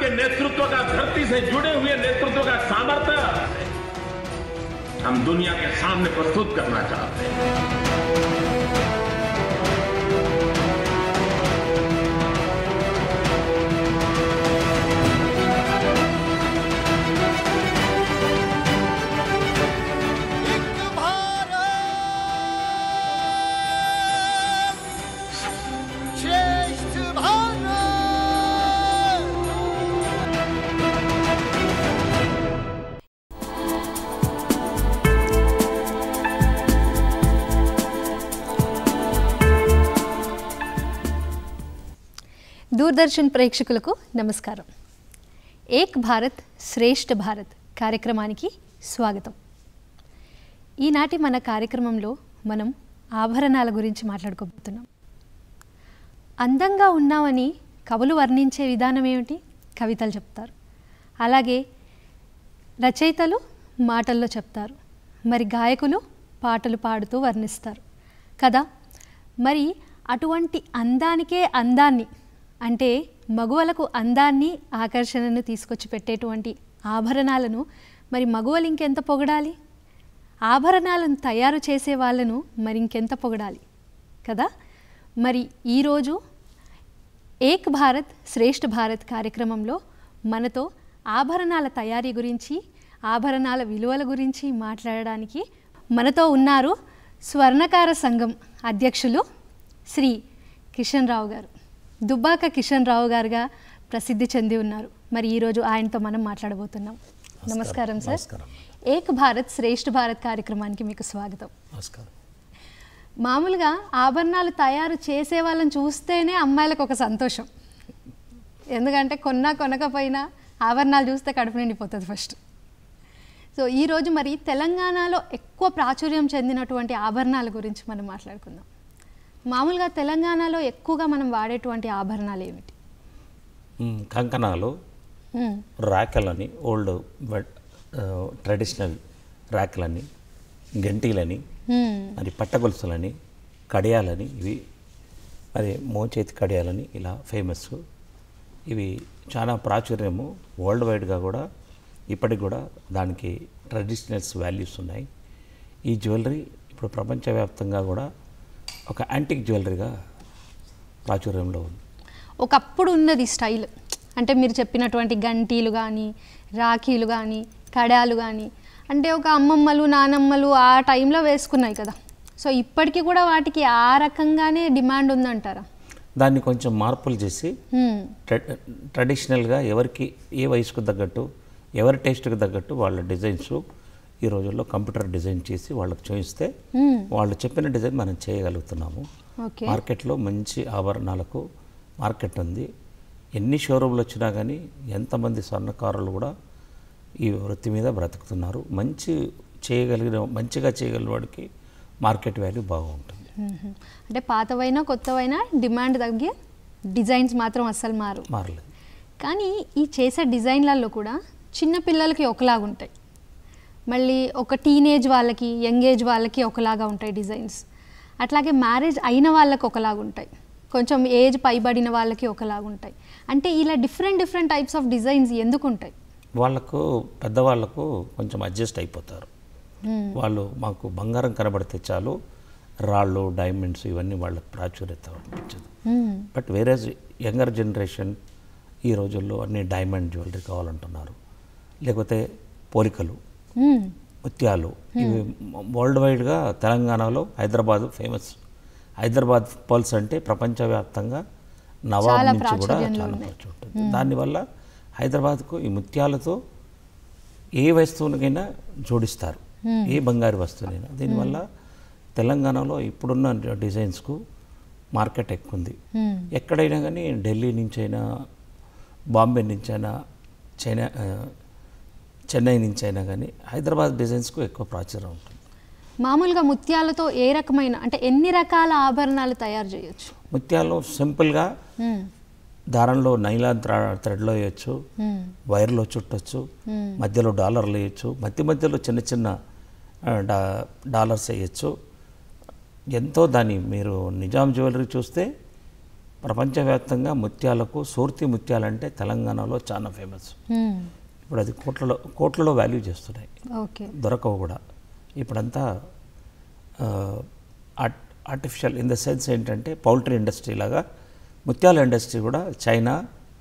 आपके नेतृत्व का धरती से जुड़े हुए नेतृत्व का सामर्थ्य हम दुनिया के सामने प्रस्तुत करना चाहते हैं एक भारत श्रेष्ठ भारत దూరదర్శన్ ప్రేక్షకులకు నమస్కారం ఏక్ భారత్ శ్రేష్ఠ భారత్ కార్యక్రమానికి స్వాగతం ఈనాటి మన కార్యక్రమంలో మనం ఆభరణాల గురించి మాట్లాడుకోబోతున్నాం అందంగా ఉన్నామని కవులు వర్ణించే విధానం ఏమిటి కవితలు చెప్తారు అలాగే రచయితలు మాటల్లో చెప్తారు మరి గాయకులు పాటలు పాడుతూ వర్ణిస్తారు కదా మరి అటువంటి అందానికే అందాన్ని అంటే మగువలకు అందాన్ని ఆకర్షణను తీసుకొచ్చి పెట్టేటువంటి ఆభరణాలను మరి మగువలు ఇంకెంత పొగడాలి ఆభరణాలను తయారు చేసే వాళ్ళను మరి ఇంకెంత పొగడాలి కదా మరి ఈరోజు ఏక్ భారత్ శ్రేష్ఠ భారత్ కార్యక్రమంలో మనతో ఆభరణాల తయారీ గురించి ఆభరణాల విలువల గురించి మాట్లాడడానికి మనతో ఉన్నారు స్వర్ణకార సంఘం అధ్యక్షులు శ్రీ కిషన్ రావు గారు దుబ్బాక కిషన్ రావు గారుగా ప్రసిద్ధి చెంది ఉన్నారు మరి ఈరోజు ఆయనతో మనం మాట్లాడబోతున్నాం నమస్కారం సార్ నమస్కారం. ఏక్ భారత్ శ్రేష్ఠ భారత్ కార్యక్రమానికి మీకు స్వాగతం నమస్కారం మామూలుగా ఆభరణాలు తయారు చేసే వాళ్ళని చూస్తేనే అమ్మాయిలకు ఒక సంతోషం ఎందుకంటే కొన్నా కొనకపోయినా ఆభరణాలు చూస్తే కడుపు నిండిపోతుంది ఫస్ట్ సో ఈరోజు మరి తెలంగాణలో ఎక్కువ ప్రాచుర్యం చెందినటువంటి ఆభరణాల గురించి మనం మాట్లాడుకుందాం మామూలుగా తెలంగాణలో ఎక్కువగా మనం వాడేటువంటి ఆభరణాలు ఏమిటి మ్, కంకణాలు మ్మ్. ర్యాకెలని ఓల్డ్ బట్ ట్రెడిషనల్ ర్యాకెలని గంటీలని మ్మ్. మరి పట్టగొలుసులని కడియాలని ఇవి మరి మోచేతి కడియాలని ఇలా ఫేమస్ ఇవి చాలా ప్రాచుర్యము వరల్డ్ వైడ్గా కూడా ఇప్పటికి కూడా దానికి ట్రెడిషనల్స్ వాల్యూస్ ఉన్నాయి ఈ జ్యువెలరీ ఇప్పుడు ప్రపంచవ్యాప్తంగా కూడా ఒక యాంటిక్ జ్యువెలరీగా ప్రాచుర్యంలో ఉంది ఒకప్పుడు ఉన్నది స్టైల్ అంటే మీరు చెప్పినటువంటి గంటీలు కానీ రాఖీలు కానీ కడాలు కానీ అంటే ఒక అమ్మమ్మలు నానమ్మలు ఆ టైంలో వేసుకున్నాయి కదా సో ఇప్పటికీ కూడా వాటికి ఆ రకంగానే డిమాండ్ ఉందంటారా దాన్ని కొంచెం మార్పులు చేసి హ్మ్. ట్రె- ట్రెడిషనల్గా ఎవరికి ఏ వయసుకు తగ్గట్టు ఎవరి టేస్ట్కి తగ్గట్టు వాళ్ళ డిజైన్స్ ఈ రోజుల్లో కంప్యూటర్ డిజైన్ చేసి వాళ్ళకి చూపిస్తే హ్మ్. వాళ్ళు చెప్పిన డిజైన్ మనం చేయగలుగుతున్నాము ఓకే మార్కెట్లో మంచి ఆభరణాలకు మార్కెట్ ఉంది ఎన్ని షోరూమ్లు వచ్చినా కానీ ఎంతమంది స్వర్ణకారులు కూడా ఈ వృత్తి మీద బ్రతుకుతున్నారు మంచి చేయగలిగిన మంచిగా చేయగలిగిన వాడికి మార్కెట్ వాల్యూ బాగుంటుంది మ్మ్. అంటే పాతవైనా కొత్తవైనా డిమాండ్ తగ్గి డిజైన్స్ మాత్రం అస్సలు మారు మారలేదు కానీ ఈ చేసే డిజైన్లలో కూడా చిన్న పిల్లలకి ఒకలాగా ఉంటాయి మళ్ళీ ఒక టీనేజ్ వాళ్ళకి యంగ్ ఏజ్ వాళ్ళకి ఒకలాగా ఉంటాయి డిజైన్స్ అట్లాగే మ్యారేజ్ అయిన వాళ్ళకి ఒకలాగా ఉంటాయి కొంచెం ఏజ్ పైబడిన వాళ్ళకి ఒకలాగా ఉంటాయి అంటే ఇలా different different types of designs ఎందుకు ఉంటాయి వాళ్ళకు పెద్దవాళ్ళకు కొంచెం అడ్జస్ట్ అయిపోతారు వాళ్ళు మాకు బంగారం కనబడితే చాలు రాళ్ళు డైమండ్స్ ఇవన్నీ వాళ్ళకి ప్రాచుర్యత అనిపించదు మ్మ్. బట్ వేరే యంగర్ జనరేషన్ ఈ రోజుల్లో అన్ని డైమండ్ జ్యువెలరీ కావాలంటున్నారు లేకపోతే పోలికలు మ్మ్. ముత్యాలు ఇవి వరల్డ్ వైడ్గా తెలంగాణలో హైదరాబాద్ ఫేమస్ హైదరాబాద్ పల్స్ అంటే ప్రపంచవ్యాప్తంగా నవాబ్ చాలా నుంచి కూడా ప్రాచుర్యంలో చాలా ఉన్నాయి. ప్రాచుర్యం ఉంటుంది దానివల్ల హైదరాబాద్కు ఈ ముత్యాలతో ఏ వస్తువునికైనా జోడిస్తారు ఏ బంగారు వస్తువునైనా దీనివల్ల తెలంగాణలో ఇప్పుడున్న డిజైన్స్కు మార్కెట్ ఎక్కువ ఉంది మ్మ్. ఎక్కడైనా కానీ ఢిల్లీ నుంచైనా బాంబే నుంచైనా చైనా ఆ, చెన్నై నుంచి అయినా కానీ హైదరాబాద్ డిజైన్స్కు ఎక్కువ ప్రాచుర్యం ఉంటుంది మామూలుగా ముత్యాలతో ఏ రకమైన అంటే ఎన్ని రకాల ఆభరణాలు తయారు చేయొచ్చు ముత్యాలు సింపుల్గా మ్మ్. దారంలో నైలాన్ థ్ర- థ్రెడ్లో వేయచ్చు మ్మ్. వైర్లో చుట్టచ్చు మధ్యలో డాలర్లు వేయచ్చు మధ్య మధ్యలో చిన్న చిన్న ఆ, డా డాలర్స్ వేయచ్చు ఎంతో దాని మీరు నిజాం జ్యువెలరీ చూస్తే ప్రపంచవ్యాప్తంగా ముత్యాలకు సూర్తి ముత్యాలంటే తెలంగాణలో చాలా ఫేమస్ మ్మ్. ఇప్పుడు అది కోట్లలో కోట్లలో వాల్యూ చేస్తున్నాయి ఓకే దొరకవు కూడా ఇప్పుడంతా ఆ, art artificial in the sense ఏంటంటే పౌల్ట్రీ ఇండస్ట్రీ లాగా ముత్యాల ఇండస్ట్రీ కూడా చైనా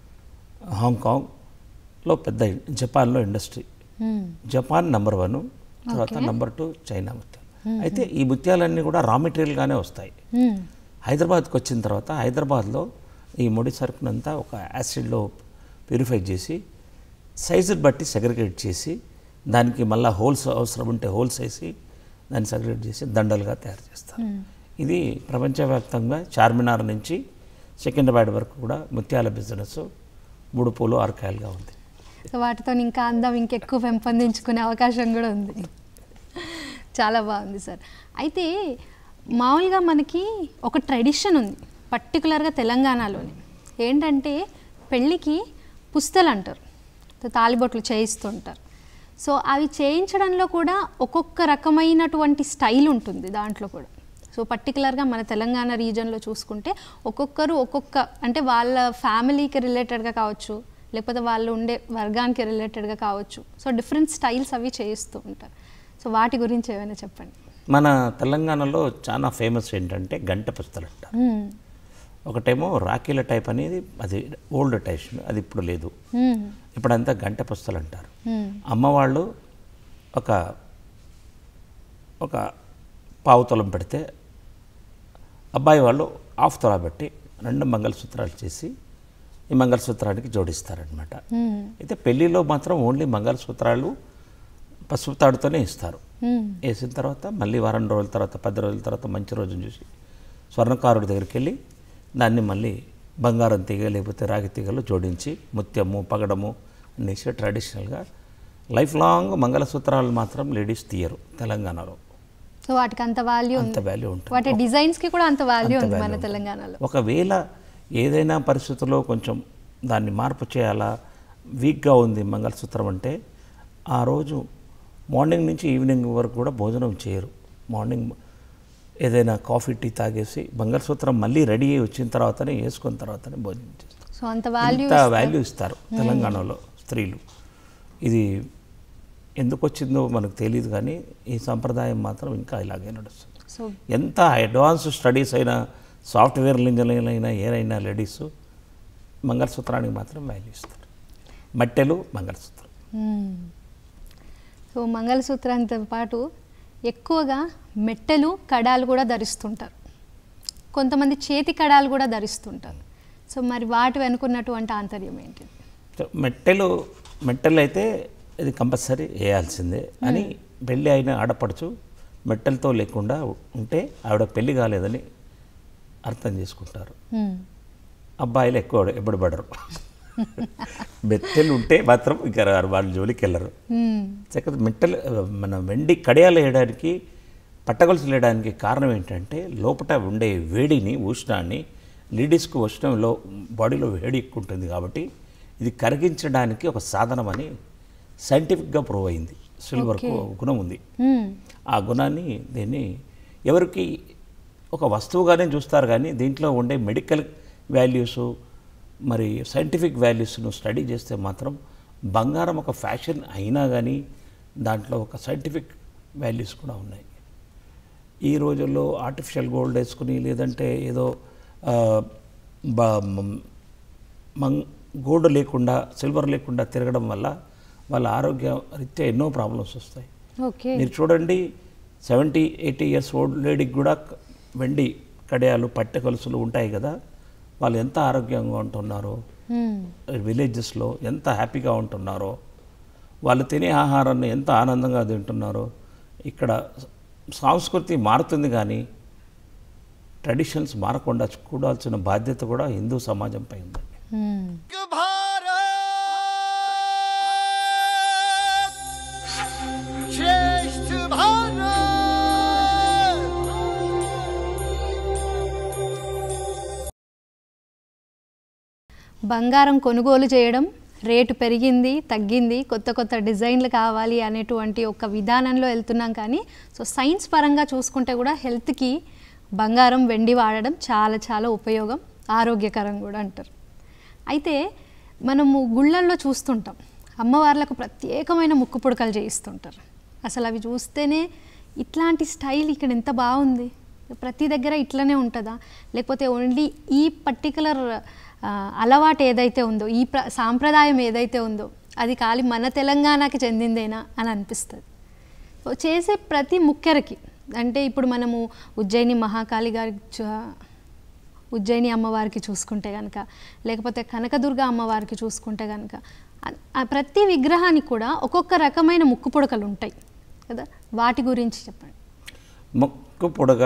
హాంకాంగ్లో పెద్ద ఇన్- జపాన్లో ఇండస్ట్రీ మ్మ్. జపాన్ నెంబర్ వన్ తర్వాత నెంబర్ టూ చైనా ముత్యాలు అయితే ఈ ముత్యాలన్నీ కూడా రా మెటీరియల్గానే వస్తాయి మ్మ్. హైదరాబాద్కి వచ్చిన తర్వాత హైదరాబాద్లో ఈ ముడి సరుకునంతా ఒక యాసిడ్లో ప్యూరిఫై చేసి సైజుని బట్టి సెగ్రిగేట్ చేసి దానికి మళ్ళీ హోల్స్ అవసరం ఉంటే హోల్స్ వేసి దాన్ని సెగ్రిగేట్ చేసి దండలుగా తయారు చేస్తారు ఇది ప్రపంచవ్యాప్తంగా చార్మినార్ నుంచి సికింద్రాబాద్ వరకు కూడా ముత్యాల బిజినెస్ ముడుపులు ఆర్కాయలుగా ఉంది సో వాటితో ఇంకా అందం ఇంకెక్కువ పెంపొందించుకునే అవకాశం కూడా ఉంది చాలా బాగుంది సార్ అయితే మామూలుగా మనకి ఒక ట్రెడిషన్ ఉంది పర్టికులర్గా తెలంగాణలోని ఏంటంటే పెళ్ళికి పుస్తలు అంటారు సో తాలిబొట్లు చేయిస్తుంటారు సో అవి చేయించడంలో కూడా ఒక్కొక్క రకమైనటువంటి స్టైల్ ఉంటుంది దాంట్లో కూడా సో పర్టికులర్గా మన తెలంగాణ రీజన్లో చూసుకుంటే ఒక్కొక్కరు ఒక్కొక్క అంటే వాళ్ళ ఫ్యామిలీకి రిలేటెడ్గా కావచ్చు లేకపోతే వాళ్ళు ఉండే వర్గానికి రిలేటెడ్గా కావచ్చు సో డిఫరెంట్ స్టైల్స్ అవి చేయిస్తూ ఉంటారు సో వాటి గురించి ఏమైనా చెప్పండి మన తెలంగాణలో చాలా ఫేమస్ ఏంటంటే గంట పుస్తలు అంటారు మ్మ్. ఒకటేమో రాకీల టైప్ అనేది అది ఓల్డ్ టైప్ అది ఇప్పుడు లేదు మ్మ్. ఇప్పుడంతా గంట పుస్తలు అంటారు మ్మ్. అమ్మవాళ్ళు ఒక ఒక పావు తులం పెడితే అబ్బాయి వాళ్ళు హాఫ్ తులా పెట్టి రెండు మంగళసూత్రాలు చేసి ఈ మంగళసూత్రానికి జోడిస్తారనమాట మ్మ్. అయితే పెళ్ళిలో మాత్రం ఓన్లీ మంగళసూత్రాలు పసుపు తాడుతోనే ఇస్తారు మ్మ్. వేసిన తర్వాత మళ్ళీ వారం రోజుల తర్వాత పది రోజుల తర్వాత మంచి రోజును చూసి స్వర్ణకారుడి దగ్గరికి వెళ్ళి దాన్ని మళ్ళీ బంగారం తీగ లేకపోతే రాగి తీగలు జోడించి ముత్యము పగడము అనేసి ట్రెడిషనల్గా లైఫ్ లాంగ్ మంగళసూత్రాలు మాత్రం లేడీస్ తీయరు తెలంగాణలో సో వాటికి అంత వాల్యూ అంత ఉంది వాల్యూ ఉంటుంది వాటి డిజైన్స్కి కూడా అంత వాల్యూ అంత ఉంది value మన ఉంటుంది. తెలంగాణలో ఒకవేళ ఏదైనా పరిస్థితుల్లో కొంచెం దాన్ని మార్పు చేయాలా వీక్గా ఉంది మంగళసూత్రం అంటే ఆ రోజు మార్నింగ్ నుంచి ఈవినింగ్ వరకు కూడా భోజనం చేయరు మార్నింగ్ ఏదైనా కాఫీ టీ తాగేసి మంగళసూత్రం మళ్ళీ రెడీ అయ్యి వచ్చిన తర్వాతనే వేసుకున్న తర్వాతనే భోజనం చేస్తారు సో అంత వాల్యూ ఇంత వాల్యూ ఇస్తారు తెలంగాణలో స్త్రీలు ఇది ఎందుకు వచ్చిందో మనకు తెలియదు కానీ ఈ సంప్రదాయం మాత్రం ఇంకా ఇలాగే నడుస్తుంది సో ఎంత అడ్వాన్స్ స్టడీస్ అయినా సాఫ్ట్వేర్ ఇంజనీర్లు అయినా ఏదైనా లేడీస్ మంగళసూత్రానికి మాత్రం వాల్యూ ఇస్తారు మట్టెలు మంగళసూత్రం మ్మ్. సో మంగళసూత్రంతో పాటు ఎక్కువగా మెట్టెలు కడాలు కూడా ధరిస్తుంటారు కొంతమంది చేతి కడాలు కూడా ధరిస్తుంటారు సో మరి వాటి వెనుకున్నటువంటి ఆంతర్యం ఏంటి సో మెట్టెలు మెట్టెలు అయితే ఇది కంపల్సరీ వేయాల్సిందే అని పెళ్ళి అయిన ఆడపడుచు మెట్టెలతో లేకుండా ఉంటే ఆవిడ పెళ్లి కాలేదని అర్థం చేసుకుంటారు మ్మ్. అబ్బాయిలు ఎక్కువ ఎప్పుడు పడరు మెట్టెలు ఉంటే మాత్రం ఇంకా రారు, వాళ్ళ జోలికి వెళ్ళరు మ్మ్. చక్కగా మెట్టలు మన వెండి కడియాలు వేయడానికి పట్టగొలుసులు వేయడానికి కారణం ఏంటంటే లోపల ఉండే వేడిని ఉష్ణాన్ని లేడీస్కి ఉష్ణంలో బాడీలో వేడి ఎక్కువ ఉంటుంది కాబట్టి ఇది కరిగించడానికి ఒక సాధనం అని సైంటిఫిక్గా ప్రూవ్ అయింది సిల్వర్కు ఒక గుణం ఉంది మ్మ్. ఆ గుణాన్ని దీన్ని ఎవరికి ఒక వస్తువుగానే చూస్తారు కానీ దీంట్లో ఉండే మెడికల్ వాల్యూస్ మరి సైంటిఫిక్ వాల్యూస్ను స్టడీ చేస్తే మాత్రం బంగారం ఒక ఫ్యాషన్ అయినా కానీ దాంట్లో ఒక సైంటిఫిక్ వాల్యూస్ కూడా ఉన్నాయి ఈ రోజుల్లో ఆర్టిఫిషియల్ గోల్డ్ వేసుకుని లేదంటే ఏదో ఆ, బ- మ- మంగ్ గోల్డ్ లేకుండా సిల్వర్ లేకుండా తిరగడం వల్ల వాళ్ళ ఆరోగ్య రీత్యా ఎన్నో ప్రాబ్లమ్స్ వస్తాయి ఓకే మీరు చూడండి సెవెంటీ ఎయిటీ ఇయర్స్ ఓల్డ్ లేడీకి కూడా క- వెండి కడియాలు పట్టె కొలుసులు ఉంటాయి కదా వాళ్ళు ఎంత ఆరోగ్యంగా ఉంటున్నారో మ్మ్. విలేజెస్లో ఎంత హ్యాపీగా ఉంటున్నారో వాళ్ళు తినే ఆహారాన్ని ఎంత ఆనందంగా తింటున్నారో ఇక్కడ సంస్కృతి మారుతుంది కానీ ట్రెడిషన్స్ మారకుండా చూడాల్సిన బాధ్యత కూడా హిందూ సమాజంపై ఉందండి మ్మ్. भारत श्रेष्ठ भारत బంగారం కొనుగోలు చేయడం రేటు పెరిగింది తగ్గింది కొత్త కొత్త డిజైన్లు కావాలి అనేటువంటి ఒక విధానంలో వెళ్తున్నాం కానీ సో సైన్స్ పరంగా చూసుకుంటే కూడా హెల్త్కి బంగారం వెండి వాడడం చాలా చాలా ఉపయోగం ఆరోగ్యకరం కూడా అంటారు అయితే మనము గుళ్ళల్లో చూస్తుంటాం అమ్మవార్లకు ప్రత్యేకమైన ముక్కు పుడకలు చేయిస్తుంటారు అసలు అవి చూస్తేనే ఇట్లాంటి స్టైల్ ఇక్కడ ఎంత బాగుంది ప్రతి దగ్గర ఇట్లనే ఉంటుందా లేకపోతే ఓన్లీ ఈ పర్టికులర్ అలవాటు ఏదైతే ఉందో ఈ ప్ర సాంప్రదాయం ఏదైతే ఉందో అది ఖాళీ మన తెలంగాణకి చెందిందేనా అని అనిపిస్తుంది సో చేసే ప్రతి ముఖ్యరికి అంటే ఇప్పుడు మనము ఉజ్జయిని మహాకాళి గారి చ- ఉజ్జయిని అమ్మవారికి చూసుకుంటే కనుక లేకపోతే కనకదుర్గ అమ్మవారికి చూసుకుంటే కనుక ఆ- ఆ ప్రతి విగ్రహానికి కూడా ఒక్కొక్క రకమైన ముక్కు పుడకలు ఉంటాయి కదా వాటి గురించి చెప్పండి మొక్కు పొడగా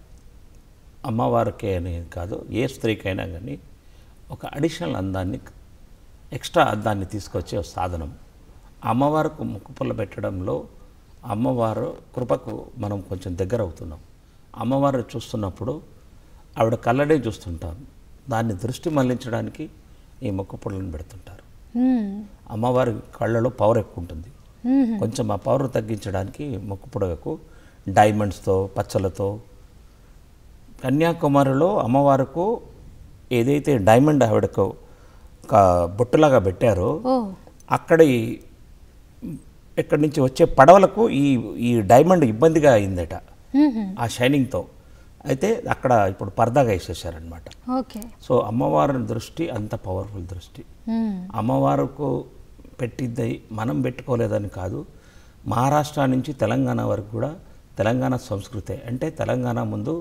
అమ్మవారికే అని కాదు ఏ స్త్రీకైనా కానీ ఒక అడిషనల్ అందాన్ని ఎక్స్ట్రా అందాన్ని తీసుకొచ్చే ఒక సాధనం అమ్మవారికి ముక్కు పుల్ల పెట్టడంలో అమ్మవారు కృపకు మనం కొంచెం దగ్గర అవుతున్నాం అమ్మవారు చూస్తున్నప్పుడు ఆవిడ కళ్ళనే చూస్తుంటాం దాన్ని దృష్టి మళ్లించడానికి ఈ మొక్కు పుల్లను పెడుతుంటారు మ్మ్. అమ్మవారి కళ్ళలో పవర్ ఎక్కువ ఉంటుంది మ్మ్. కొంచెం ఆ పవర్ తగ్గించడానికి మొక్కు పొడగకు డైమండ్స్తో పచ్చలతో కన్యాకుమారిలో అమ్మవారికి ఏదైతే డైమండ్ ఆవిడకు ఒక బొట్టులాగా పెట్టారో ఓ అక్కడి ఇక్కడి నుంచి వచ్చే పడవలకు ఈ ఈ డైమండ్ ఇబ్బందిగా అయిందట మ్మ్. ఆ షైనింగ్తో అయితే అక్కడ ఇప్పుడు పరదాగా వేసేసారనమాట ఓకే సో అమ్మవారి దృష్టి అంత పవర్ఫుల్ దృష్టి మ్మ్. అమ్మవారికి పెట్టిద్ది మనం పెట్టుకోలేదని కాదు మహారాష్ట్ర నుంచి తెలంగాణ వరకు కూడా తెలంగాణ సంస్కృతే అంటే తెలంగాణ ముందు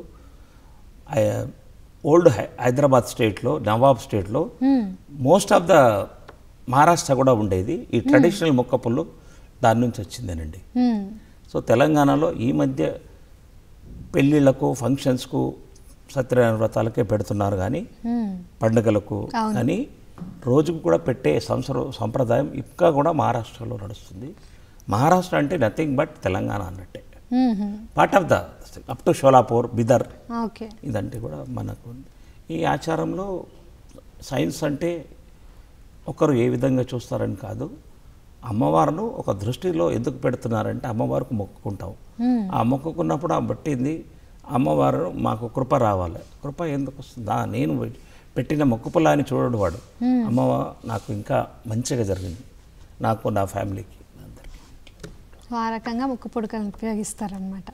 ఆ- ఓల్డ్ హై హైదరాబాద్ స్టేట్లో నవాబ్ స్టేట్లో మ్మ్. మోస్ట్ ఆఫ్ ద మహారాష్ట్ర కూడా ఉండేది ఈ ట్రెడిషనల్ మొక్క పుల్లు దాని నుంచి వచ్చిందేనండి మ్మ్. సో తెలంగాణలో ఈ మధ్య పెళ్ళిళ్ళకు ఫంక్షన్స్కు సత్యనారాయణ వ్రతాలకే పెడుతున్నారు కానీ మ్మ్. పండుగలకు అవును. కానీ రోజుకు కూడా పెట్టే సంవత్సర సంప్రదాయం ఇంకా కూడా మహారాష్ట్రలో నడుస్తుంది మహారాష్ట్ర అంటే నథింగ్ బట్ తెలంగాణ అన్నట్టే మ్మ్. Part of the up to Sholapur Bidar okay ఇదంటే కూడా మనకు ఉంది. ఈ ఆచారంలో సైన్స్ అంటే ఒకరు ఏ విధంగా చూస్తారని కాదు అమ్మవారును ఒక దృష్టిలో ఎందుకు పెడుతున్నారంటే అమ్మవారికి మొక్కుకుంటాం ఆ మొక్కుకున్నప్పుడు ఆ పట్టింది అమ్మవారు మాకు కృప రావాలి కృప ఎందుకు వస్తుందా నేను పెట్టిన మొక్కుపులా అని చూడడు వాడు అమ్మవ నాకు ఇంకా మంచిగా జరిగింది నాకు నా ఫ్యామిలీకి అందరికీ సో ఆ రకంగా ముక్కు పుడకలను ఉపయోగిస్తారనమాట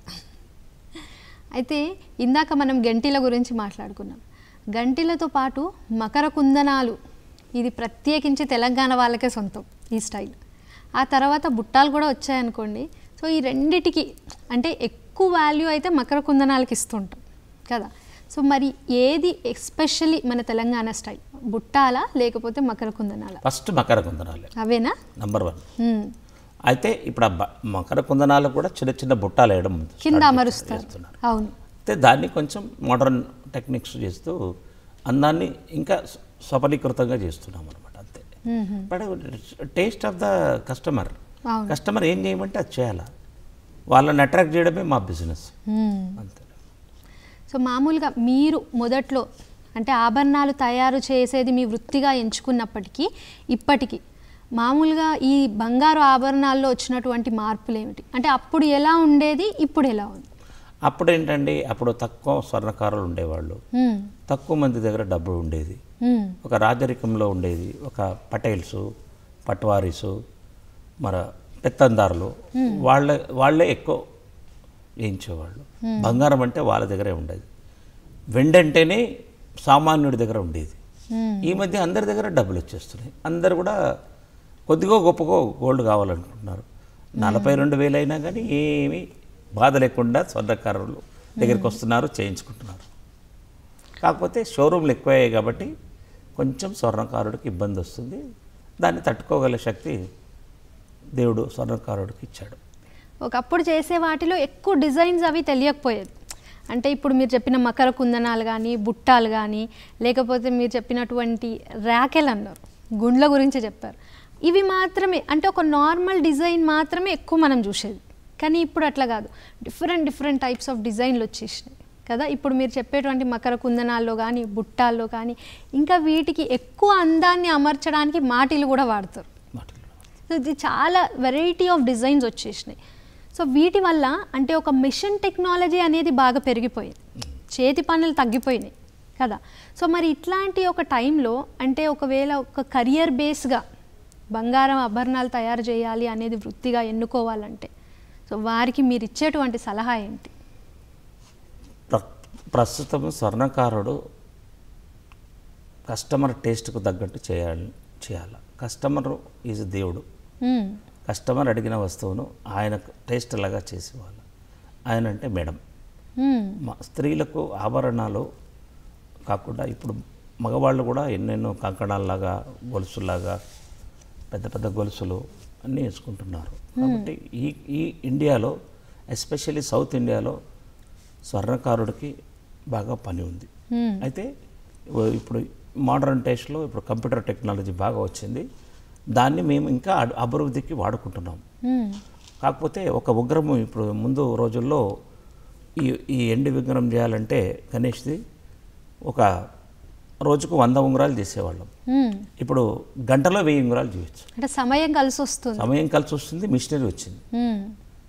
అయితే ఇందాక మనం గంటిల గురించి మాట్లాడుకున్నాం గంటిలతో పాటు మకర కుందనాలు ఇది ప్రత్యేకించి తెలంగాణ వాళ్ళకే సొంతం ఈ స్టైల్ ఆ తర్వాత బుట్టాలు కూడా వచ్చాయనుకోండి సో ఈ రెండిటికి అంటే ఎక్కువ వాల్యూ అయితే మకర కుందనాలకి ఇస్తుంటాం కదా సో మరి ఏది ఎస్పెషల్లీ మన తెలంగాణ స్టైల్ బుట్టాలా లేకపోతే మకర కుందనాలా ఫస్ట్ మకర కుందనాలే అవేనా నంబర్ వన్ మ్మ్. అయితే ఇప్పుడు ఆ బ- మకర కుందనాలు కూడా చిన్న చిన్న బుట్టాలు వేయడం కింద start అమరుస్తారు చేస్తున్నారు. అవును అయితే దాన్ని కొంచెం మోడర్న్ టెక్నిక్స్ చేస్తూ అందాన్ని ఇంకా స- సఫలీకృతంగా చేస్తున్నాం అనమాట అంతే but taste of the customer అవును. కస్టమర్ ఏం చేయమంటే అది చేయాలా వాళ్ళని అట్రాక్ట్ చేయడమే మా బిజినెస్ మ్మ్. అంతే సో మామూలుగా మీరు మొదట్లో అంటే ఆభరణాలు తయారు చేసేది మీ వృత్తిగా ఎంచుకున్నప్పటికీ ఇప్పటికీ మామూలుగా ఈ బంగారు ఆభరణాల్లో వచ్చినటువంటి మార్పులు ఏమిటి అంటే అప్పుడు ఎలా ఉండేది ఇప్పుడు ఎలా ఉంది అప్పుడు ఏంటండి అప్పుడు తక్కువ స్వర్ణకారులు ఉండేవాళ్ళు మ్మ్. తక్కువ మంది దగ్గర డబ్బు ఉండేది మ్మ్. ఒక రాజరికంలో ఉండేది ఒక పటేల్సు పట్వారీసు మన పెత్తందారులు వాళ్ళ వాళ్ళే ఎక్కువ వేయించేవాళ్ళు బంగారం అంటే వాళ్ళ దగ్గరే ఉండేది వెండి అంటేనే సామాన్యుడి దగ్గర ఉండేది మ్మ్. ఈ మధ్య అందరి దగ్గర డబ్బులు వచ్చేస్తున్నాయి అందరు కూడా కొద్దిగో గొప్పగో గోల్డ్ కావాలనుకుంటున్నారు నలభై రెండు వేలు అయినా కానీ ఏమీ బాధ లేకుండా స్వర్ణకారులు దగ్గరికి వస్తున్నారు చేయించుకుంటున్నారు కాకపోతే షోరూమ్లు ఎక్కువయ్యాయి కాబట్టి కొంచెం స్వర్ణకారుడికి ఇబ్బంది వస్తుంది దాన్ని తట్టుకోగల శక్తి దేవుడు స్వర్ణకారుడికి ఇచ్చాడు ఒకప్పుడు చేసే వాటిలో ఎక్కువ డిజైన్స్ అవి తెలియకపోయేది అంటే ఇప్పుడు మీరు చెప్పిన మకర కుందనాలు కానీ బుట్టాలు కానీ లేకపోతే మీరు చెప్పినటువంటి ర్యాకెల్ అన్నారు గుండ్ల గురించి చెప్పారు ఇవి మాత్రమే అంటే ఒక నార్మల్ డిజైన్ మాత్రమే ఎక్కువ మనం చూసేది కానీ ఇప్పుడు అట్లా కాదు డిఫరెంట్ డిఫరెంట్ టైప్స్ ఆఫ్ డిజైన్లు వచ్చేసినాయి కదా ఇప్పుడు మీరు చెప్పేటువంటి మకర కుందనాల్లో కానీ బుట్టాల్లో కానీ ఇంకా వీటికి ఎక్కువ అందాన్ని అమర్చడానికి మాటిలు కూడా వాడతారు మాటలు సో ఇది చాలా వెరైటీ ఆఫ్ డిజైన్స్ వచ్చేసినాయి సో వీటి వల్ల అంటే ఒక మిషన్ టెక్నాలజీ అనేది బాగా పెరిగిపోయింది చేతి పనులు తగ్గిపోయినాయి కదా సో మరి ఇట్లాంటి ఒక టైంలో అంటే ఒకవేళ ఒక కెరియర్ బేస్గా బంగారం ఆభరణాలు తయారు చేయాలి అనేది వృత్తిగా ఎన్నుకోవాలంటే సో వారికి మీరు ఇచ్చేటువంటి సలహా ఏంటి ప్ర ప్రస్తుతం స్వర్ణకారుడు కస్టమర్ టేస్ట్కు తగ్గట్టు చేయాలి చేయాలి కస్టమర్ ఈజ్ దేవుడు మ్మ్. కస్టమర్ అడిగిన వస్తువును ఆయన టేస్ట్ లాగా చేసేవాళ్ళు ఆయన అంటే మేడం మ్మ్. మా స్త్రీలకు ఆభరణాలు కాకుండా ఇప్పుడు మగవాళ్ళు కూడా ఎన్నెన్నో కంకణాల్లాగా గొలుసులాగా పెద్ద పెద్ద గొలుసులు అన్నీ వేసుకుంటున్నారు కాబట్టి ఈ ఈ ఇండియాలో ఎస్పెషల్లీ సౌత్ ఇండియాలో స్వర్ణకారుడికి బాగా పని ఉంది మ్మ్. అయితే ఓ- ఇప్పుడు మోడర్న్ టేస్ట్లో ఇప్పుడు కంప్యూటర్ టెక్నాలజీ బాగా వచ్చింది దాన్ని మేము ఇంకా అడ్- అభివృద్ధికి వాడుకుంటున్నాం మ్మ్. కాకపోతే ఒక ఉగ్రము ఇప్పుడు ముందు రోజుల్లో ఈ ఈ ఎండి విగ్రహం చేయాలంటే గణేష్ది ఒక రోజుకు వంద ఉంగరాలు చేసేవాళ్ళం మ్మ్. ఇప్పుడు గంటలో వెయ్యి ఉంగరాలు చేయొచ్చు అంటే సమయం కలిసి వస్తుంది సమయం కలిసి వస్తుంది మిషనరీ వచ్చింది మ్మ్.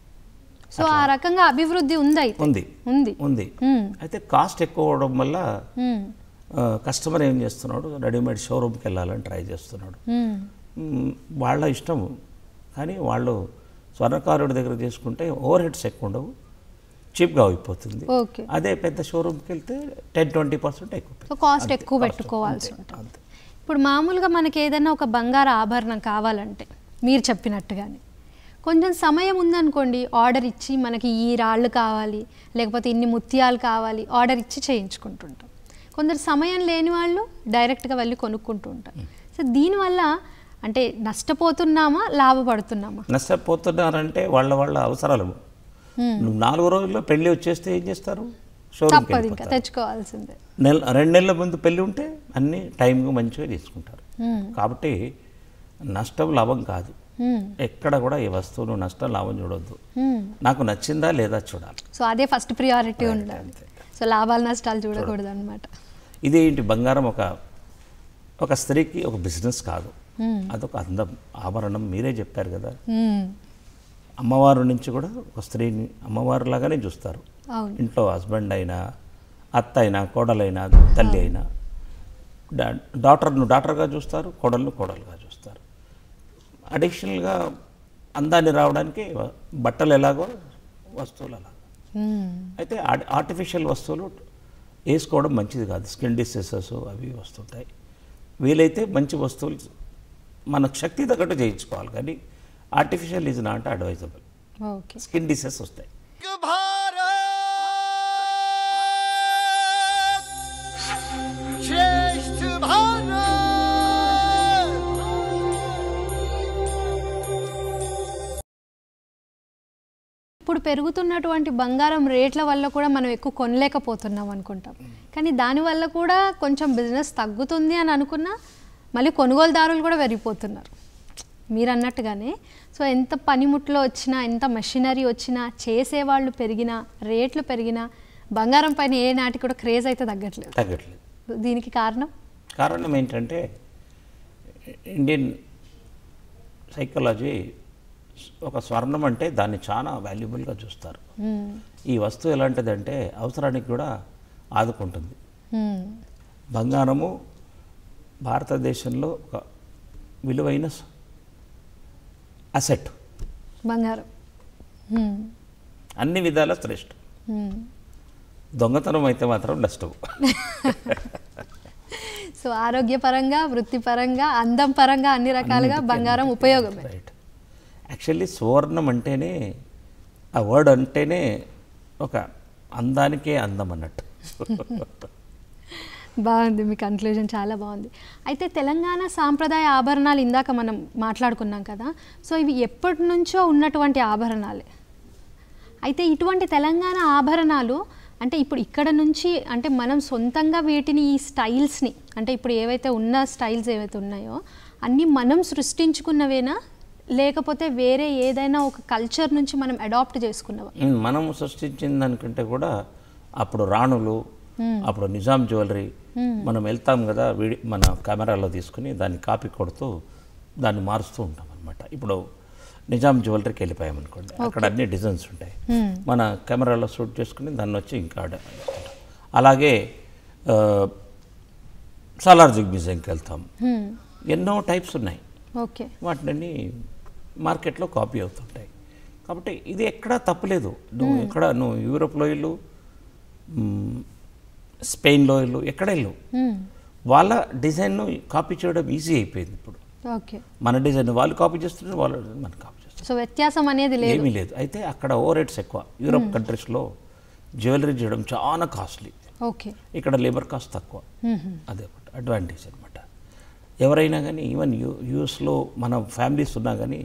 సో ఆ రకంగా అభివృద్ధి ఉంది అయితే ఉంది ఉంది ఉంది మ్మ్. అయితే కాస్ట్ ఎక్కువ అవడం వల్ల మ్మ్. ఆ, కస్టమర్ ఏం చేస్తున్నాడు రెడీమేడ్ షోరూమ్కి వెళ్ళాలని ట్రై చేస్తున్నాడు మ్మ్. మ్, వాళ్ళ ఇష్టం కానీ వాళ్ళు స్వర్ణకారుడి దగ్గర తీసుకుంటే ఓవర్ హెడ్స్ ఎక్కువ ఉండవు చీప్గా అయిపోతుంది ఓకే అదే పెద్ద షోరూమ్కి వెళ్తే టెన్ ట్వంటీ పర్సెంట్ ఎక్కువ సో కాస్ట్ అంతే, ఎక్కువ cost పెట్టుకోవాల్సి అంతే, ఉంటుంది అంతే. ఇప్పుడు మామూలుగా మనకి ఏదైనా ఒక బంగారు ఆభరణం కావాలంటే మీరు చెప్పినట్టుగానే కొంచెం సమయం ఉందనుకోండి ఆర్డర్ ఇచ్చి మనకి ఈ రాళ్ళు కావాలి లేకపోతే ఇన్ని ముత్యాలు కావాలి ఆర్డర్ ఇచ్చి చేయించుకుంటుంటాం కొందరు సమయం లేని వాళ్ళు డైరెక్ట్గా వెళ్ళి కొనుక్కుంటూ ఉంటారు సో దీనివల్ల అంటే నష్టపోతున్నామా లాభపడుతున్నామా నష్టపోతున్నారంటే వాళ్ళ వాళ్ళ అవసరాలు నువ్వు నాలుగు రోజుల్లో పెళ్లి వచ్చేస్తే ఏం చేస్తారు షోరూమ్కి తప్పదు ఇంకా వెళ్ళిపోతారు తెచ్చుకోవాల్సిందే నెల రెండు నెలల ముందు పెళ్లి ఉంటే అన్నీ టైంగా మంచిగా తీసుకుంటారు మ్మ్. కాబట్టి నష్టం లాభం కాదు మ్మ్. ఎక్కడ కూడా ఈ వస్తువును నష్టం లాభం చూడొద్దు మ్మ్. నాకు నచ్చిందా లేదా చూడాలి సో అదే ఫస్ట్ ప్రియారిటీ ఉండాలి సో లాభాలు నష్టాలు చూడకూడదు అనమాట ఇదేంటి బంగారం ఒక ఒక స్త్రీకి ఒక బిజినెస్ కాదు అదొక అందం ఆభరణం మీరే చెప్పారు కదా అమ్మవారు నుంచి కూడా ఒక స్త్రీని అమ్మవారు లాగానే చూస్తారు అవును ఇంట్లో హస్బెండ్ అయినా అత్త అయినా కోడలైనా తల్లి అయినా డా- డాక్టర్ను డాక్టర్గా చూస్తారు కోడలను కోడలుగా చూస్తారు అడిషనల్గా అందాన్ని రావడానికి వ- బట్టలు ఎలాగో వస్తువులు అలాగో మ్మ్. అయితే ఆర్టి- ఆర్టిఫిషియల్ వస్తువులు వేసుకోవడం మంచిది కాదు స్కిన్ డిసీజెస్ అవి వస్తుంటాయి వీలైతే మంచి వస్తువులు మన శక్తి తగ్గట్టు చేయించుకోవాలి కానీ artificial is not advisable okay skin diseases వస్తాయి भारत श्रेष्ठ भारत ఇప్పుడు పెరుగుతున్నటువంటి బంగారం రేట్ల వల్ల కూడా మనం ఎక్కువ కొనలేకపోతున్నాం అనుకుంటాం కానీ దానివల్ల కూడా కొంచెం బిజినెస్ తగ్గుతుంది అని అనుకున్నా మళ్ళీ కొనుగోలుదారులు కూడా పెరిగిపోతున్నారు మీరు అన్నట్టుగానే సో ఎంత పనిముట్లో వచ్చినా ఎంత మెషినరీ వచ్చినా చేసేవాళ్ళు పెరిగినా రేట్లు పెరిగినా బంగారం పైన ఏ నాటికి కూడా క్రేజ్ అయితే తగ్గట్లేదు తగ్గట్లేదు దీనికి కారణం కారణం ఏంటంటే ఇండియన్ సైకాలజీ ఒక స్వర్ణం అంటే దాన్ని చాలా వాల్యుబుల్గా చూస్తారు మ్మ్. ఈ వస్తువు ఎలాంటిదంటే అవసరానికి కూడా ఆదుకుంటుంది మ్మ్. బంగారము భారతదేశంలో ఒక విలువైన అసెట్ బంగారం మ్మ్. అన్ని విధాల శ్రేష్టం మ్మ్. దొంగతనం అయితే మాత్రం నష్టం సో ఆరోగ్యపరంగా వృత్తిపరంగా అందం పరంగా అన్ని రకాలుగా బంగారం ఉపయోగమే రైట్ యాక్చువల్లీ సువర్ణం అంటేనే ఆ వర్డ్ అంటేనే ఒక అందానికే అందం అన్నట్టు బాగుంది మీ కన్క్లూజన్ చాలా బాగుంది అయితే తెలంగాణ సాంప్రదాయ ఆభరణాలు ఇందాక మనం మాట్లాడుకున్నాం కదా సో ఇవి ఎప్పటి నుంచో ఉన్నటువంటి ఆభరణాలే అయితే ఇటువంటి తెలంగాణ ఆభరణాలు అంటే ఇప్పుడు ఇక్కడ నుంచి అంటే మనం సొంతంగా వీటిని ఈ స్టైల్స్ని అంటే ఇప్పుడు ఏవైతే ఉన్న స్టైల్స్ ఏవైతే ఉన్నాయో అన్నీ మనం సృష్టించుకున్నవేనా లేకపోతే వేరే ఏదైనా ఒక కల్చర్ నుంచి మనం అడాప్ట్ చేసుకున్నవా ఉమ్, మనం సృష్టించిన దానికంటే కూడా అప్పుడు రాణులు అప్పుడు నిజాం జ్యువెలరీ మనం వెళ్తాం కదా వీడి మన కెమెరాలో తీసుకుని దాన్ని కాపీ కొడుతూ దాన్ని మారుస్తూ ఉంటాం అనమాట ఇప్పుడు నిజాం జ్యువెలరీకి వెళ్ళిపోయాం అనుకోండి అక్కడ అన్ని డిజైన్స్ ఉంటాయి మన కెమెరాలో షూట్ చేసుకుని దాన్ని వచ్చి ఇంకా ఆడ- అలాగే ఆ, సాలార్ జిగ్ మ్యూజియంకి వెళ్తాం ఎన్నో టైప్స్ ఉన్నాయి ఓకే వాటిని మార్కెట్లో కాపీ అవుతుంటాయి కాబట్టి ఇది ఎక్కడా తప్పులేదు నువ్వు ఎక్కడ నువ్వు యూరోప్లో ఇల్లు మ్, స్పెయిన్లో ఇల్లు ఎక్కడ ఇల్లు వాళ్ళ డిజైన్ను కాపీ చేయడం ఈజీ అయిపోయింది ఇప్పుడు ఓకే మన డిజైన్ వాళ్ళు కాపీ చేస్తున్నారు వాళ్ళు మనం కాపీ చేస్తున్నారు సో వ్యత్యాసం అనేది లేదు ఏమీ లేదు అయితే అక్కడ ఓవర్ రేట్స్ ఎక్కువ యూరోప్ కంట్రీస్లో జ్యువెలరీ చేయడం చాలా కాస్ట్లీ ఓకే ఇక్కడ లేబర్ కాస్ట్ తక్కువ అదే ఒకటి అడ్వాంటేజ్ అనమాట ఎవరైనా కానీ ఈవెన్ యూ యూఎస్లో మన ఫ్యామిలీస్ ఉన్నా కానీ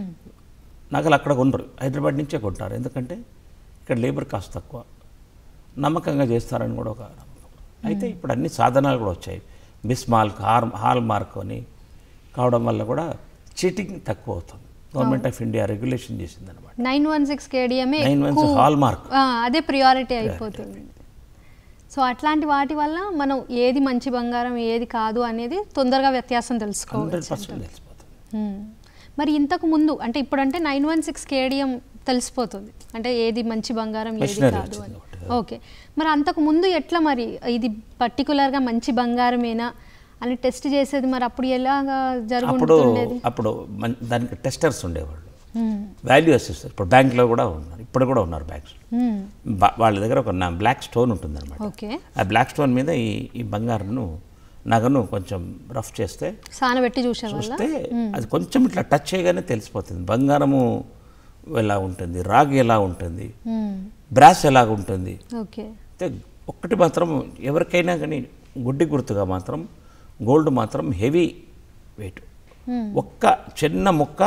నగలు అక్కడ కొనరు హైదరాబాద్ నుంచే కొంటారు ఎందుకంటే ఇక్కడ లేబర్ కాస్ట్ తక్కువ నమ్మకంగా చేస్తారని కూడా ఒక నమ్మకం అయితే ఇప్పుడు అన్ని సాధనాలు కూడా వచ్చాయి మిస్ మార్క్ హార్ హాల్ మార్క్ అని కావడం వల్ల కూడా చీటింగ్ తక్కువ అవుతుంది గవర్నమెంట్ ఆఫ్ ఇండియా రెగ్యులేషన్ చేసింది అనమాట nine one six KDMA nine ones hallmark అదే ప్రియారిటీ అయిపోతుంది సో అట్లాంటి వాటి వల్ల మనం ఏది మంచి బంగారం ఏది కాదు అనేది తొందరగా వ్యత్యాసం హండ్రెడ్ తెలుసుకోవచ్చు పర్సెంట్ తెలిసిపోతుంది మ్మ్. మరి ఇంతకు ముందు అంటే ఇప్పుడు అంటే నైన్ వన్ సిక్స్ కేడిఎం తెలిసిపోతుంది అంటే ఏది మంచి బంగారం ఏది Machinery కాదు అని వచ్చింది ఒకటి. ఓకే మరి అంతకు ముందు ఎట్లా మరి ఇది పర్టికులర్గా మంచి బంగారమేనా అని టెస్ట్ చేసేది మరి అప్పుడు ఎలాగా అప్పుడు జరుగుతుండేది అప్పుడు మన్- దానికి టెస్టర్స్ ఉండేవాళ్ళు వాల్యూ అసిస్టర్ ఇప్పుడు బ్యాంక్లో కూడా ఉన్నారు ఇప్పుడు కూడా ఉన్నారు బ్యాంక్స్ వాళ్ళ దగ్గర ఒక నా బ్లాక్ స్టోన్ ఉంటుందన్నమాట ఓకే ఆ బ్లాక్ స్టోన్ మీద ఈ ఈ బంగారును నగను కొంచెం రఫ్ చేస్తే సానబెట్టి చూసేవాళ్ళ చూస్తే అది కొంచెం ఇట్లా టచ్ చేయగానే తెలిసిపోతుంది బంగారము ఎలా ఉంటుంది రాగి ఎలా ఉంటుంది బ్రాస్ ఎలాగ ఉంటుంది ఓకే అయితే ఒక్కటి మాత్రం ఎవరికైనా కానీ గుడ్డి గుర్తుగా మాత్రం గోల్డ్ మాత్రం హెవీ వెయిట్ ఒక్క చిన్న ముక్క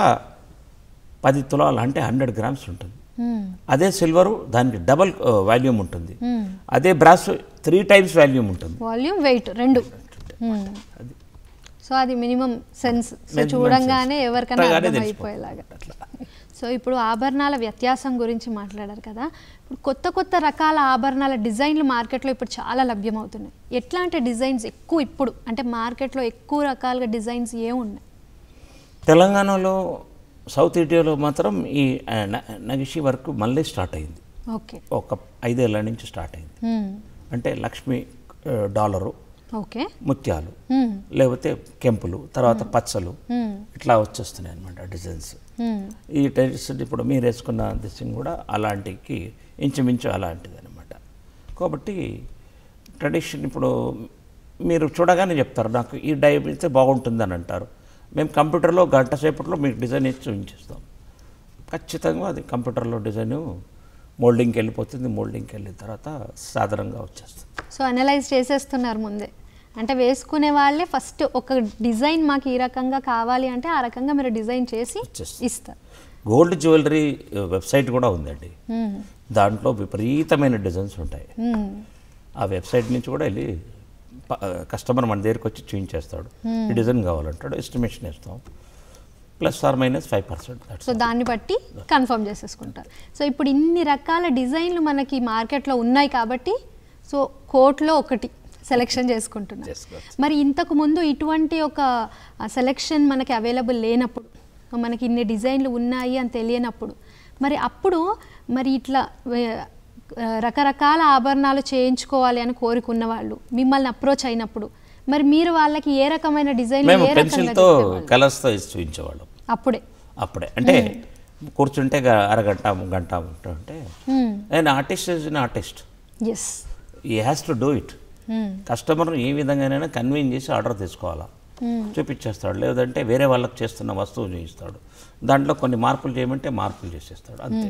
పది తులాలు అంటే హండ్రెడ్ గ్రామ్స్ ఉంటుంది అదే సిల్వరు దానికి డబల్ వాల్యూమ్ ఉంటుంది అదే బ్రాస్ త్రీ టైమ్స్ వాల్యూమ్ ఉంటుంది వాల్యూమ్ వెయిట్ రెండు సో అది మినిమం సెన్స్ సో Minimum చూడంగానే sense. ఎవరికైనా చూడగానే అర్థమైపోయేలాగా సో ఇప్పుడు ఆభరణాల వ్యత్యాసం గురించి మాట్లాడారు కదా ఇప్పుడు కొత్త కొత్త రకాల ఆభరణాల డిజైన్లు మార్కెట్లో ఇప్పుడు చాలా లభ్యమవుతున్నాయి ఎట్లాంటి డిజైన్స్ ఎక్కువ ఇప్పుడు అంటే మార్కెట్లో ఎక్కువ రకాలుగా డిజైన్స్ ఏమున్నాయి తెలంగాణలో సౌత్ ఇండియాలో మాత్రం ఈ ఆ, న- నగిషి వర్క్ మళ్ళీ స్టార్ట్ అయింది ఓకే ఒక ఐదేళ్ల నుంచి స్టార్ట్ అయింది అంటే లక్ష్మి ఆ, డాలరు ఓకే ముత్యాలు లేకపోతే కెంపులు తర్వాత పచ్చలు ఇట్లా వచ్చేస్తున్నాయి అనమాట డిజైన్స్ ఈ టెరిస్ ఇప్పుడు మీరు వేసుకున్న దిశం కూడా అలాంటికి ఇంచుమించు అలాంటిది అనమాట కాబట్టి ట్రెడిషన్ ఇప్పుడు మీరు చూడగానే చెప్తారు నాకు ఈ డై ఇస్తే బాగుంటుందని అంటారు మేము కంప్యూటర్లో గంట సేపట్లో మీకు డిజైన్ ఇచ్చి చూపించేస్తాం ఖచ్చితంగా అది కంప్యూటర్లో డిజైన్ మోల్డింగ్కి వెళ్ళిపోతుంది మోల్డింగ్కి వెళ్ళిన తర్వాత సాధారణంగా వచ్చేస్తుంది సో అనలైజ్ చేసేస్తున్నారు ముందే అంటే వేసుకునే వాళ్ళే ఫస్ట్ ఒక డిజైన్ మాకు ఈ రకంగా కావాలి అంటే ఆ రకంగా మీరు డిజైన్ చేసి వచ్చేస్తుంది. ఇస్తారు గోల్డ్ జ్యువెలరీ వెబ్సైట్ కూడా ఉందండి దాంట్లో విపరీతమైన డిజైన్స్ ఉంటాయి ఆ వెబ్సైట్ నుంచి కూడా వెళ్ళి ప- కస్టమర్ మన దగ్గరికి వచ్చి చూపించేస్తాడు ఈ డిజైన్ కావాలంటాడు ఎస్టిమేషన్ ఇస్తాం plus or minus five percent so దాన్ని బట్టి కన్ఫర్మ్ చేసేసుకుంటారు సో ఇప్పుడు ఇన్ని రకాల డిజైన్లు మనకి మార్కెట్లో ఉన్నాయి కాబట్టి సో కోట్లో ఒకటి సెలెక్షన్ చేసుకుంటున్నారు చేసుకోవచ్చు. మరి ఇంతకు ముందు ఇటువంటి ఒక సెలెక్షన్ మనకి అవైలబుల్ లేనప్పుడు మనకి ఇన్ని డిజైన్లు ఉన్నాయి అని తెలియనప్పుడు మరి అప్పుడు మరి ఇట్లా వే- ఆ, రకరకాల ఆభరణాలు చేయించుకోవాలి అని కోరుకున్న వాళ్ళు మిమ్మల్ని అప్రోచ్ అయినప్పుడు మరి మీరు వాళ్ళకి ఏ రకమైన డిజైన్ మేము ఏ రకంగా పెన్సిల్తో చెప్పేవాళ్ళు? కలర్స్తో ఇచ్చి చూపించేవాళ్ళం అప్పుడే అప్పుడే అంటే కూర్చుంటే గ- అరగంట గంట ఉంటుంటే నేను artist is in artist yes ఈ has to do it customer ఏ విధంగానైనా కన్వీన్ చేసి ఆర్డర్ తీసుకోవాలా చూపించేస్తాడు లేదంటే వేరే వాళ్ళకి చేస్తున్న వస్తువు చూపిస్తాడు దాంట్లో కొన్ని మార్పులు చేయమంటే మార్పులు చేసేస్తాడు అంతే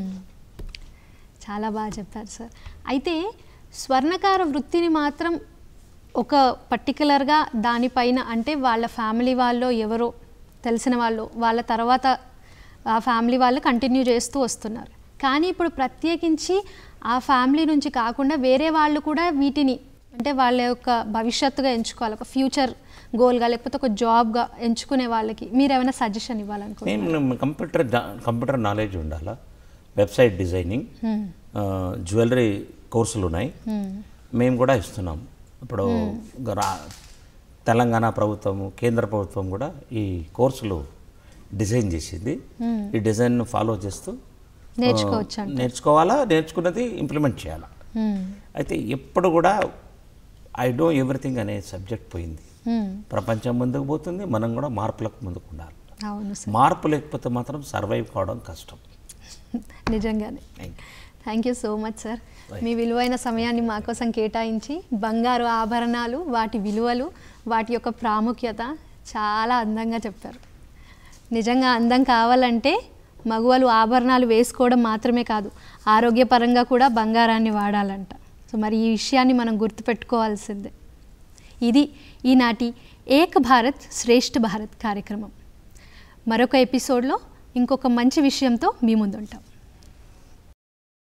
చాలా బాగా చెప్పారు సార్ అయితే స్వర్ణకార వృత్తిని మాత్రం ఒక పర్టికులర్గా దానిపైన అంటే వాళ్ళ ఫ్యామిలీ వాళ్ళు ఎవరో తెలిసిన వాళ్ళు వాళ్ళ తర్వాత ఆ ఫ్యామిలీ వాళ్ళు కంటిన్యూ చేస్తూ వస్తున్నారు కానీ ఇప్పుడు ప్రత్యేకించి ఆ ఫ్యామిలీ నుంచి కాకుండా వేరే వాళ్ళు కూడా వీటిని అంటే వాళ్ళ యొక్క భవిష్యత్తుగా ఎంచుకోవాలి ఒక ఫ్యూచర్ గోల్గా లేకపోతే ఒక జాబ్గా ఎంచుకునే వాళ్ళకి మీరు ఏమైనా సజెషన్ ఇవ్వాలనుకుంటున్నారు నేను కంప్యూటర్ కంప్యూటర్ నాలెడ్జ్ ఉండాలా వెబ్సైట్ డిజైనింగ్ జ్యువెలరీ కోర్సులు ఉన్నాయి మేము కూడా ఇస్తున్నాం ఇప్పుడు రా- తెలంగాణ ప్రభుత్వము కేంద్ర ప్రభుత్వం కూడా ఈ కోర్సులు డిజైన్ చేసింది ఈ డిజైన్ ఫాలో చేస్తూ నేర్చుకోవచ్చు ఆ, నేర్చుకోవాలా నేర్చుకున్నది ఇంప్లిమెంట్ చేయాలా అయితే ఎప్పుడు కూడా ఐ డో ఎవ్రీథింగ్ అనే సబ్జెక్ట్ పోయింది మ్మ్. ప్రపంచం ముందుకు పోతుంది మనం కూడా మార్పులకు ముందుకు ఉండాలి అవును సార్ మార్పు లేకపోతే మాత్రం సర్వైవ్ కావడం కష్టం నిజంగానే thank you thank you so much sir మీ విలువైన సమయాన్ని మా కోసం కేటాయించి బంగారు ఆభరణాలు వాటి విలువలు వాటి యొక్క ప్రాముఖ్యత చాలా అందంగా చెప్పారు నిజంగా అందం కావాలంటే మగువలు ఆభరణాలు వేసుకోవడం మాత్రమే కాదు ఆరోగ్యపరంగా కూడా బంగారాన్ని వాడాలంట సో మరి ఈ విషయాన్ని మనం గుర్తుపెట్టుకోవాల్సిందే ఇది ఈనాటి ఏక్ భారత్ శ్రేష్ఠ భారత్ కార్యక్రమం మరొక ఎపిసోడ్లో ఇంకొక మంచి విషయంతో మీ ముందుంటాం